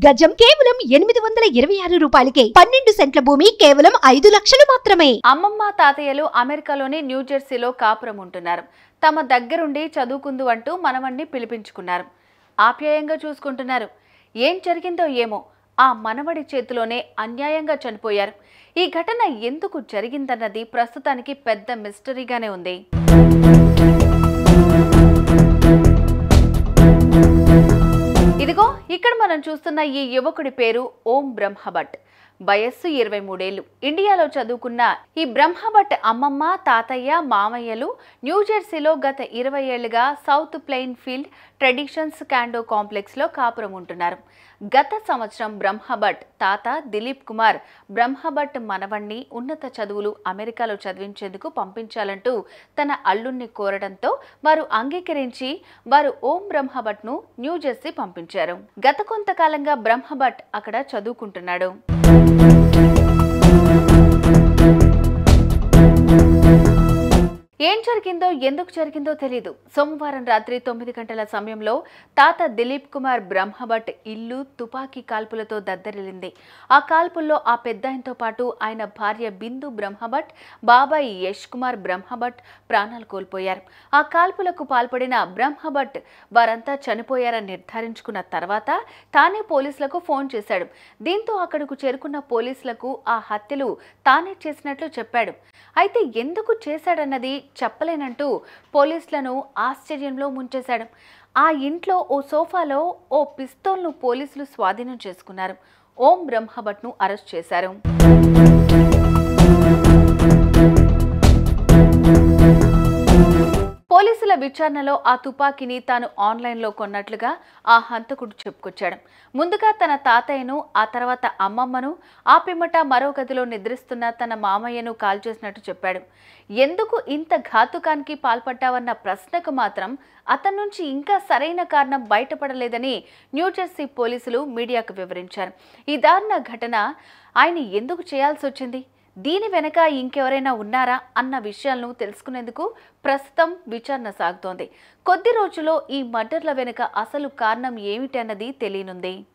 గజం కేవలం ఎనిమిది వందల ఇరవై ఆరు రూపాయలకే పన్నెండు సెంట్ల భూమి కేవలం ఐదు లక్షలు మాత్రమే అమ్మమ్మ తాతయ్యలు అమెరికాలోని న్యూజెర్సీలో కాపురం ఉంటున్నారు తమ దగ్గరుండి చదువుకుందు అంటూ మనవణ్ణి పిలిపించుకున్నారు ఆప్యాయంగా చూసుకుంటున్నారు ఏం జరిగిందో ఏమో ఆ మనవడి చేతిలోనే అన్యాయంగా చనిపోయారు ఈ ఘటన ఎందుకు జరిగిందన్నది ప్రస్తుతానికి పెద్ద మిస్టరీగానే ఉంది ఇదిగో ఇక్కడ మనం చూస్తున్న ఈ యువకుడి పేరు ఓం బ్రహ్మభట్ వయస్సు ఇరవై మూడేళ్లు ఇండియాలో చదువుకున్న ఈ బ్రహ్మభట్ అమ్మమ్మ తాతయ్య మామయ్యలు న్యూజెర్సీలో గత ఇరవై ఏళ్లుగా South Plainfield Traditions condo కాంప్లెక్స్లో కాపురం ఉంటున్నారు గత సంవత్సరం బ్రహ్మభట్ తాత దిలీప్ కుమార్ బ్రహ్మభట్ మనవణ్ణి ఉన్నత చదువులు అమెరికాలో చదివించేందుకు పంపించాలంటూ తన అల్లుణ్ణి కోరడంతో వారు అంగీకరించి వారు ఓం బ్రహ్మభట్ను న్యూజెర్సీ పంపించారు గత కొంతకాలంగా బ్రహ్మభట్ అక్కడ చదువుకుంటున్నాడు ఏం జరిగిందో ఎందుకు జరిగిందో తెలియదు సోమవారం రాత్రి తొమ్మిది గంటల సమయంలో తాత దిలీప్ కుమార్ బ్రహ్మభట్ ఇల్లు తుపాకీ కాల్పులతో దద్దరిల్లింది ఆ కాల్పుల్లో ఆ పెద్దాయనతో పాటు ఆయన భార్య బిందు బ్రహ్మభట్ బాబాయ్ యష్ కుమార్ బ్రహ్మభట్ ప్రాణాలు కోల్పోయారు ఆ కాల్పులకు పాల్పడిన బ్రహ్మభట్ వారంతా చనిపోయారని నిర్ధారించుకున్న తర్వాత తానే పోలీసులకు ఫోన్ చేశాడు దీంతో అక్కడకు చేరుకున్న పోలీసులకు ఆ హత్యలు తానే చేసినట్లు చెప్పాడు అయితే ఎందుకు చేశాడన్నది చెప్పలేనంటూ పోలీసులను ఆశ్చర్యంలో ముంచేశాడు ఆ ఇంట్లో ఓ సోఫాలో ఓ పిస్తోల్ను పోలీసులు స్వాధీనం చేసుకున్నారు ఓం బ్రహ్మభట్ను అరెస్ట్ చేశారు పోలీసుల విచారణలో ఆ తుపాకీని తాను ఆన్లైన్లో కొన్నట్లుగా ఆ హంతకుడు చెప్పుకొచ్చాడు ముందుగా తన తాతయ్యను ఆ తర్వాత అమ్మమ్మను ఆ పిమ్మట మరో గదిలో నిద్రిస్తున్న తన మామయ్యను కాల్చేసినట్టు చెప్పాడు ఎందుకు ఇంత ఘాతుకానికి పాల్పడ్డావన్న ప్రశ్నకు మాత్రం అతని నుంచి ఇంకా సరైన కారణం బయటపడలేదని న్యూజెర్సీ పోలీసులు మీడియాకు వివరించారు ఈ దారుణ ఘటన ఆయన ఎందుకు చేయాల్సి వచ్చింది దీని వెనక ఇంకెవరైనా ఉన్నారా అన్న విషయాలను తెలుసుకునేందుకు ప్రస్తుతం విచారణ సాగుతోంది కొద్ది రోజుల్లో ఈ మర్డర్ల వెనుక అసలు కారణం ఏమిటి అన్నది తెలియనుంది